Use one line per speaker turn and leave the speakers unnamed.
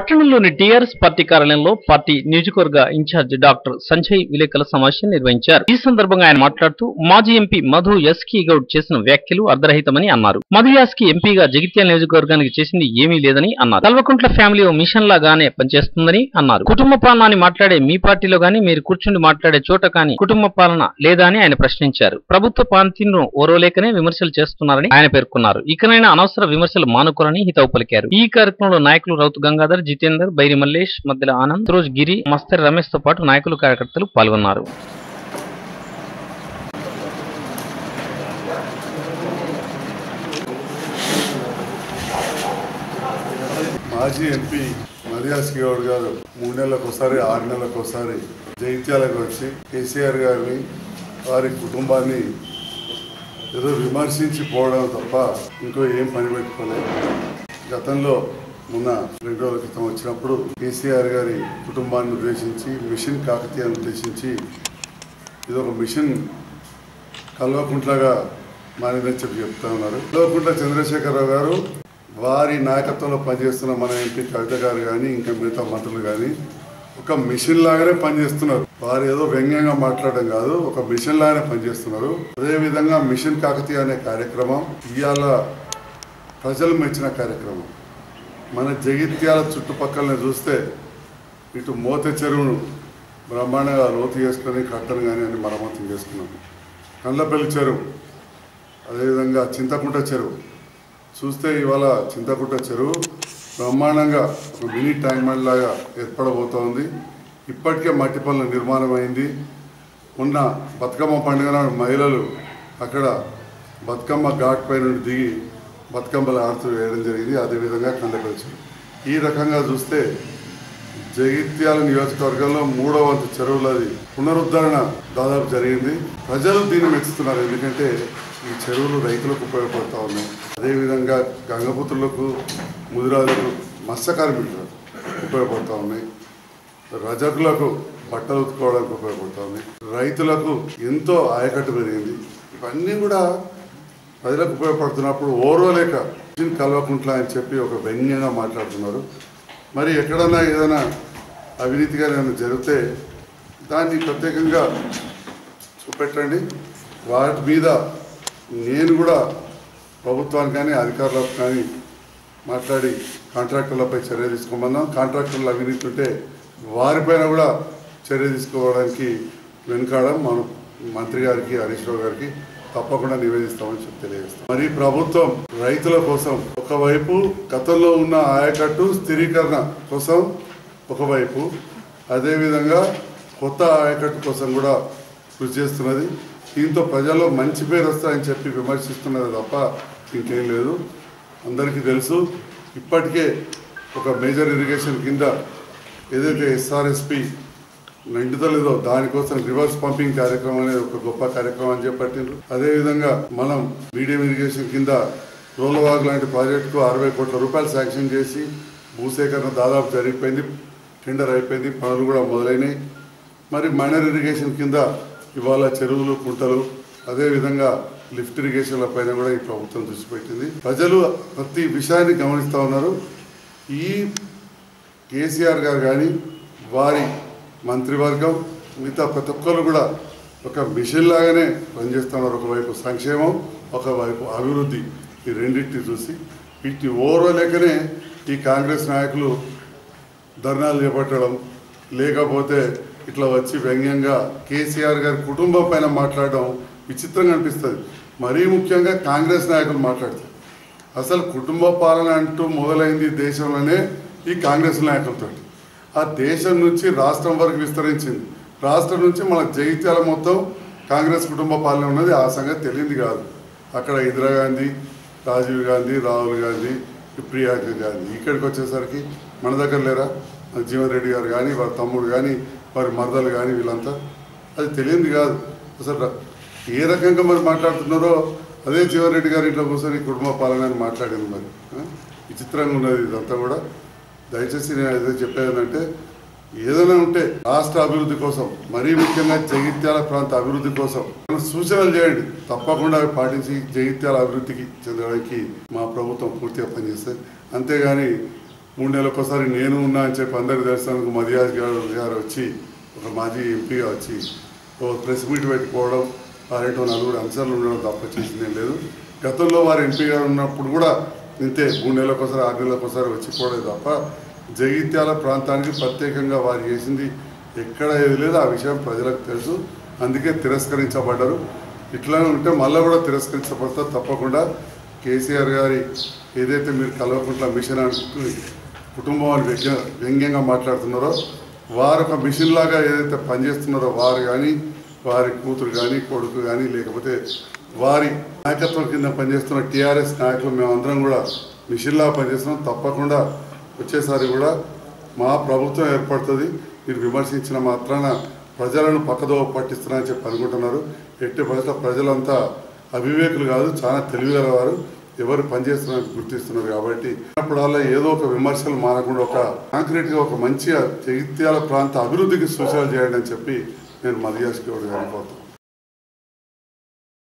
పట్టణంలోని TRS party కార్యాలయంలో party నియోజకవర్గ ఇన్ఛార్జ్ డాక్టర్ సంజయ్ విలేకరుల సమావేశం నిర్వహించారు ఈ సందర్భంగా ఆయన మాట్లాడుతూ మాజీ ఎంపీ మధు ఎస్కీ గౌడ్ చేసిన వ్యాఖ్యలు అర్ధరహితమని అన్నారు మధు యాస్కి ఎంపీగా జగిత్యాల నియోజకవర్గానికి చేసింది ఏమీ లేదని అన్నారు కల్వకుంట్ల ఫ్యామిలీ ఓ మిషన్ లాగానే పనిచేస్తుందని అన్నారు కుటుంబ పాలన అని మాట్లాడే మీ పార్టీలో గాని మీరు కూర్చుండి మాట్లాడే చోట కానీ కుటుంబ పాలన లేదా అని ఆయన ప్రశ్నించారు ప్రభుత్వ పాంతిను ఓరోలేకనే విమర్శలు చేస్తున్నారని ఆయన పేర్కొన్నారు ఇకనైనా అనవసర విమర్శలు మానుకోరని హితవు పలికారు ఈ కార్యక్రమంలో నాయకులు రౌతు గంగాధర్ జితేందర్ బైరి మల్లేష్ మధ్యల ఆనంద్ రోజు గిరి మస్తరి రమేష్ తో పాటు నాయకులు కార్యకర్తలు పాల్గొన్నారు
మాజీ ఎంపీ మరియాస్ గౌడ్ గారు మూడు నెలలకు ఒకసారి ఆరు నెలలకు ఒకసారి జైత్యాలకు వచ్చి కేసీఆర్ గారిని వారి కుటుంబాన్ని ఏదో విమర్శించి పోవడం తప్ప ఇంకో ఏం పని పెట్టుకోలేదు గతంలో మొన్న రెండు రోజుల క్రితం వచ్చినప్పుడు కేసీఆర్ గారి కుటుంబాన్ని ఉద్దేశించి మిషన్ కాకతీయాన్ని ఉద్దేశించి ఇది ఒక మిషన్ కల్వకుంట్లగా మారిందని చెప్పి చెప్తా ఉన్నారు కల్వకుంట్ల చంద్రశేఖరరావు గారు వారి నాయకత్వంలో పనిచేస్తున్న మన ఎంపీ కవిత గారు కానీ ఇంకా మిగతా మంత్రులు కానీ ఒక మిషన్ లాగానే పనిచేస్తున్నారు వారు ఏదో వ్యంగ్యంగా మాట్లాడడం కాదు ఒక మిషన్ లాగానే పనిచేస్తున్నారు అదేవిధంగా మిషన్ కాకతీయ అనే కార్యక్రమం ఇవాళ ప్రజలు మెచ్చిన కార్యక్రమం మన జగిత్యాల చుట్టుపక్కల చూస్తే ఇటు మోత చెరువును బ్రహ్మాండంగా లోతు చేసుకొని కట్టను కానీ అని మరమ్మతులు చేసుకున్నాం కండ్లపల్లి చెరువు అదేవిధంగా చింతకుంట చెరువు చూస్తే ఇవాళ చింతకుంట చెరువు బ్రహ్మాండంగా ఒక మినీ ట్యాంక్ బండ్ లాగా ఏర్పడబోతోంది ఇప్పటికే మట్టి పనుల నిర్మాణం అయింది ఉన్న బతుకమ్మ పండుగ నాడు మహిళలు అక్కడ బతుకమ్మ ఘాట్ పై నుండి దిగి బతుకమ్మల ఆడుతూ వేయడం జరిగింది అదేవిధంగా కండపల్లి చెరువు ఈ రకంగా చూస్తే జగిత్యాల నియోజకవర్గంలో మూడో వంతు చెరువులది పునరుద్ధరణ దాదాపు జరిగింది ప్రజలు దీన్ని మెచ్చుతున్నారు ఎందుకంటే ఈ చెరువులు రైతులకు ఉపయోగపడుతూ ఉన్నాయి అదేవిధంగా గంగపుత్రులకు ముదిరాజులకు మత్స్య కార్మికులకు ఉపయోగపడుతూ ఉన్నాయి రజకులకు బట్టలు ఉతుకోవడానికి ఉపయోగపడుతూ ఉన్నాయి రైతులకు ఎంతో ఆయకట్టు పెరిగింది ఇవన్నీ కూడా ప్రజలకు ఉపయోగపడుతున్నప్పుడు ఓర్వలేక మిషన్ కల్వకుంట్ల అని చెప్పి ఒక వ్యంగ్యంగా మాట్లాడుతున్నారు మరి ఎక్కడన్నా ఏదైనా అవినీతిగా ఏదైనా జరిగితే దాన్ని ప్రత్యేకంగా చూపెట్టండి వాటి మీద నేను కూడా ప్రభుత్వానికి కానీ అధికారులకు కానీ మాట్లాడి కాంట్రాక్టర్లపై చర్య తీసుకోమన్నాం కాంట్రాక్టర్లు అవినీతి ఉంటే వారిపైన కూడా చర్య తీసుకోవడానికి వెనుకాడం మనం మంత్రి గారికి హరీష్ రావు గారికి తప్పకుండా నివేదిస్తామని చెప్పి తెలియజేస్తాం మరి ప్రభుత్వం రైతుల కోసం ఒకవైపు గతంలో ఉన్న ఆయకట్టు స్థిరీకరణ కోసం ఒకవైపు అదేవిధంగా కొత్త ఆయకట్టు కోసం కూడా కృషి చేస్తున్నది దీంతో ప్రజల్లో మంచి పేరు వస్తాయని చెప్పి విమర్శిస్తున్నది తప్ప ఇంకేం లేదు అందరికీ తెలుసు ఇప్పటికే ఒక మేజర్ ఇరిగేషన్ కింద ఏదైతే ఎస్ఆర్ఎస్పి నిండుదలేదో దానికోసం రివర్స్ పంపింగ్ కార్యక్రమం అనేది ఒక గొప్ప కార్యక్రమం అని చెప్పట్టిండ్రు అదేవిధంగా మనం మీడియం ఇరిగేషన్ కింద రోలవాగ్ లాంటి ప్రాజెక్టుకు అరవై కోట్ల రూపాయలు శాంక్షన్ చేసి భూసేకరణ దాదాపు జరిగిపోయింది టెండర్ అయిపోయింది పనులు కూడా మొదలైనవి మరి మైనర్ ఇరిగేషన్ కింద ఇవాళ చెరువులు కుంటలు అదేవిధంగా లిఫ్ట్ ఇరిగేషన్ల పైన కూడా ఈ ప్రభుత్వం దృష్టి పెట్టింది ప్రజలు ప్రతి విషయాన్ని గమనిస్తూ ఉన్నారు ఈ కేసీఆర్ గారు కానీ వారి మంత్రివర్గం మిగతా ప్రతి ఒక్కరు కూడా ఒక మిషన్ లాగానే పనిచేస్తున్నారు ఒకవైపు సంక్షేమం ఒకవైపు అభివృద్ధి ఈ రెండింటిని చూసి వీటిని ఓర్వలేకనే ఈ కాంగ్రెస్ నాయకులు ధర్నాలు చేపట్టడం లేకపోతే ఇట్లా వచ్చి వ్యంగ్యంగా కేసీఆర్ గారి కుటుంబం పైన మాట్లాడడం విచిత్రంగా అనిపిస్తుంది మరీ ముఖ్యంగా కాంగ్రెస్ నాయకులు మాట్లాడతారు అసలు కుటుంబ పాలన అంటూ మొదలైంది దేశంలోనే ఈ కాంగ్రెస్ నాయకులతో ఆ దేశం నుంచి రాష్ట్రం వరకు విస్తరించింది రాష్ట్రం నుంచి మన జగిత్యాల మొత్తం కాంగ్రెస్ కుటుంబ పాలన ఉన్నది ఆ సంగతి తెలియంది కాదు అక్కడ ఇందిరాగాంధీ రాజీవ్ గాంధీ రాహుల్ గాంధీ ప్రియాంక గాంధీ ఇక్కడికి వచ్చేసరికి మన దగ్గర లేరా మన జీవన్ రెడ్డి గారు కానీ వారి తమ్ముడు కానీ వారి మరదలు కానీ వీళ్ళంతా అది తెలియంది కాదు అసలు ర- ఏ రకంగా మరి మాట్లాడుతున్నారో అదే జీవన్ రెడ్డి గారి ఇంట్లో కూర్చొని కుటుంబ పాలన అని మాట్లాడింది మరి ఆ? విచిత్రంగా ఉన్నది ఇదంతా కూడా దయచేసి నేను ఏదో చెప్పేదంటే ఏదైనా ఉంటే రాష్ట్ర అభివృద్ధి కోసం మరీ ముఖ్యంగా జగిత్యాల ప్రాంత అభివృద్ధి కోసం ఏమైనా సూచనలు చేయండి తప్పకుండా అవి పాటించి జగిత్యాల అభివృద్ధికి చెందడానికి మా ప్రభుత్వం పూర్తిగా పనిచేస్తుంది అంతేగాని మూడు నెలలకు ఒకసారి నేను ఉన్నా అని చెప్పి అందరికి తెలిసినందుకు మదియాజ్ గారు గారు వచ్చి ఒక మాజీ ఎంపీగా వచ్చి ఓ ప్రెస్ మీట్ పెట్టుకోవడం వారేటో నలుగురు అంశాలు ఉండడం తప్ప చేసిందేం లేదు గతంలో వారు ఎంపీగా ఉన్నప్పుడు కూడా ఇంతే మూడు నెలలకు ఒకసారి ఆరు నెలలకు ఒకసారి వచ్చి పోవడం తప్ప జగిత్యాల ప్రాంతానికి ప్రత్యేకంగా వారు చేసింది ఎక్కడ ఏది లేదు ఆ విషయం ప్రజలకు తెలుసు అందుకే తిరస్కరించబడ్డారు ఇట్లానే ఉంటే మళ్ళీ కూడా తిరస్కరించబడతారు తప్పకుండా కేసీఆర్ గారి ఏదైతే మీరు కల్వకుంట్ల మిషన్ అంటూ కుటుంబం అని వ్యంగ్య వ్యంగ్యంగా మాట్లాడుతున్నారో వారు ఒక మిషన్ లాగా ఏదైతే పనిచేస్తున్నారో వారు కానీ వారి కూతురు కానీ కొడుకు కానీ లేకపోతే వారి నాయకత్వం కింద పనిచేస్తున్న టీఆర్ఎస్ నాయకులు మేమందరం కూడా మిషన్ లాగా పనిచేస్తున్నాం తప్పకుండా వచ్చేసారి కూడా మా ప్రభుత్వం ఏర్పడుతుంది మీరు విమర్శించిన మాత్రాన ప్రజలను పక్కదోవ పట్టిస్తున్నారని చెప్పి అనుకుంటున్నారు ఎట్టి పరిస్థితుల్లో ప్రజలంతా అవివేకులు కాదు చాలా తెలివిగలవారు ఎవరు పనిచేస్తున్నారని గుర్తిస్తున్నారు కాబట్టి అప్పుడల్లా ఏదో ఒక విమర్శలు మానకుండా ఒక కాంక్రీట్గా ఒక మంచి జగిత్యాల ప్రాంత అభివృద్ధికి సూచనలు చేయండి అని చెప్పి నేను మదియాస్ గౌడ్ గారిని కోరుతాను